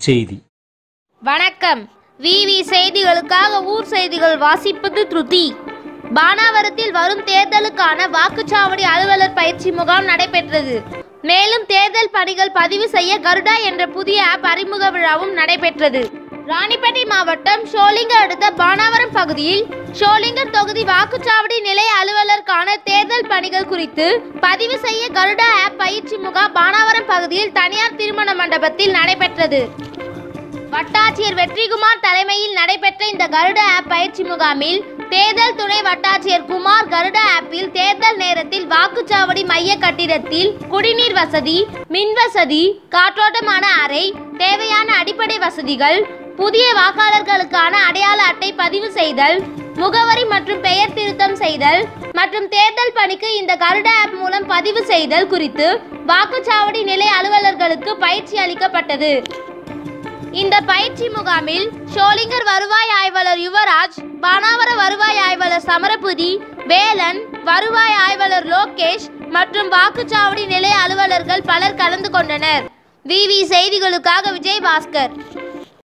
செய்தி வணக்கம் விவி செய்திகளுக்காக ஊர் செய்திகள் வாசிப்பது திருதி பானாவரத்தில் வரும் தேர்தலுக்கான வாக்குச்சாவடி அலுவலர் பயிற்சி முகாம் நடைபெற்றது மேலும் தேர்தல் பணிகள் பதிவு செய்ய கருடா என்ற புதிய ஆப் அறிமுக விழாவும் நடைபெற்றது ராணிப்பேட்டை மாவட்டம் ஷோலிங்கர் அடுத்த பானாவரம் பகுதியில் ஷோலிங்கர் தொகுதி வாக்குச்சாவடி நிலைய அலுவலருக்கான தேர்தல் பணிகள் குறித்து பதிவு செய்ய கருடா ஆப் பயிற்சி முகாம் பானாவரம் பகுதியில் தனியார் திருமண மண்டபத்தில் நடைபெற்றது வட்டாட்சியர் வெற்றிகுமார் தலைமையில் நடைபெற்ற இந்த கருட ஆப் பயிற்சி முகாமில் தேர்தல் துணை வட்டாட்சியர் குமார் கருட ஆப்பில் தேர்தல் நேரத்தில் வாக்குச்சாவடி மைய கட்டிடத்தில் குடிநீர் வசதி மின் வசதி காற்றோட்டமான அறை தேவையான அடிப்படை வசதிகள் புதிய வாக்காளர்களுக்கான அடையாள அட்டை பதிவு செய்தல் முகவரி மற்றும் பெயர் திருத்தம் செய்தல் மற்றும் தேர்தல் பணிக்கு இந்த கருட ஆப் மூலம் பதிவு செய்தல் குறித்து வாக்குச்சாவடி நிலை அலுவலர்களுக்கு பயிற்சி அளிக்கப்பட்டது இந்த பயிற்சி முகாமில் ஷோலிங்கர் வருவாய் ஆய்வாளர் யுவராஜ் பானாவர வருவாய் ஆய்வாளர் சமரபுரி வேலன் வருவாய் ஆய்வாளர் லோகேஷ் மற்றும் வாக்குச்சாவடி நிலைய அலுவலர்கள் பலர் கலந்து கொண்டனர் விவி செய்திகளுக்காக விஜய் பாஸ்கர்